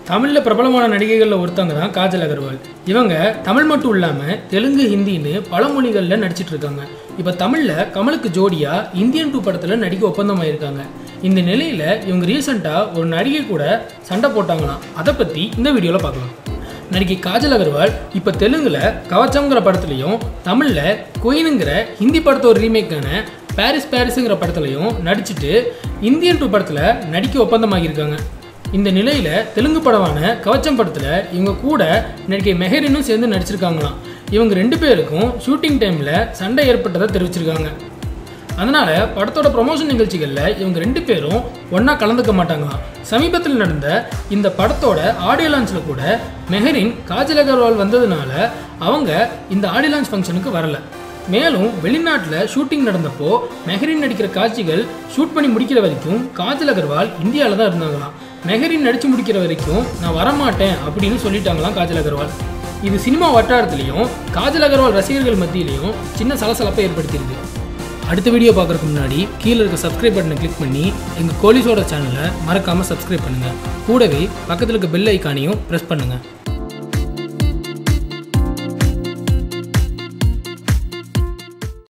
தமிழில் பிரபலமான நடிகைகளில் ஒருத்தவங்க தான் காஜல் அகர்வால் இவங்க தமிழ் மட்டும் இல்லாமல் தெலுங்கு ஹிந்தின்னு பல மொழிகளில் நடிச்சிட்டு இருக்காங்க இப்போ தமிழில் கமலுக்கு ஜோடியாக இந்தியன் டூ படத்தில் நடிக்க ஒப்பந்தமாயிருக்காங்க இந்த நிலையில் இவங்க ரீசெண்டாக ஒரு நடிகை கூட சண்டை போட்டாங்களாம் அதை பற்றி இந்த வீடியோவில் பார்க்கலாம் நடிகை காஜல் அகர்வால் இப்போ தெலுங்குல கவச்சம்ங்கிற படத்துலையும் தமிழில் குயினுங்கிற ஹிந்தி படத்தோட ரீமேக்கான பாரிஸ் பாரிஸுங்கிற படத்துலையும் நடிச்சிட்டு இந்தியன் டூ படத்தில் நடிக்க ஒப்பந்தமாகியிருக்காங்க இந்த நிலையில் தெலுங்கு படமான கவச்சம் படத்தில் இவங்க கூட நடிகை மெஹரினும் சேர்ந்து நடிச்சிருக்காங்களாம் இவங்க ரெண்டு பேருக்கும் ஷூட்டிங் டைமில் சண்டை ஏற்பட்டதை தெரிவிச்சிருக்காங்க அதனால படத்தோட ப்ரொமோஷன் நிகழ்ச்சிகளில் இவங்க ரெண்டு பேரும் ஒன்றா கலந்துக்க மாட்டாங்களாம் சமீபத்தில் நடந்த இந்த படத்தோட ஆடியோ லான்ச்சில் கூட மெஹரின் காஜல் அகர்வால் வந்ததுனால அவங்க இந்த ஆடியோ லான்ச் ஃபங்க்ஷனுக்கு வரல மேலும் வெளிநாட்டில் ஷூட்டிங் நடந்தப்போ மெஹரின் நடிக்கிற காட்சிகள் ஷூட் பண்ணி முடிக்கிற வரைக்கும் காஜல் அகர்வால் இந்தியாவில் தான் இருந்தாங்களாம் மெஹரின் நடித்து முடிக்கிற வரைக்கும் நான் வரமாட்டேன் அப்படின்னு சொல்லிட்டாங்களாம் காஜல் அகர்வால் இது சினிமா வட்டாரத்துலேயும் காஜல் அகர்வால் ரசிகர்கள் மத்தியிலையும் சின்ன சலசலப்பை ஏற்படுத்தியிருக்கு அடுத்த வீடியோ பார்க்குறதுக்கு முன்னாடி கீழே இருக்க சப்ஸ்கிரைப் பட்டனை கிளிக் பண்ணி எங்கள் கோலிஸோட சேனலை மறக்காமல் சப்ஸ்கிரைப் பண்ணுங்கள் கூடவே பக்கத்தில் இருக்க பெல் ஐக்கானையும் ப்ரெஸ் பண்ணுங்கள்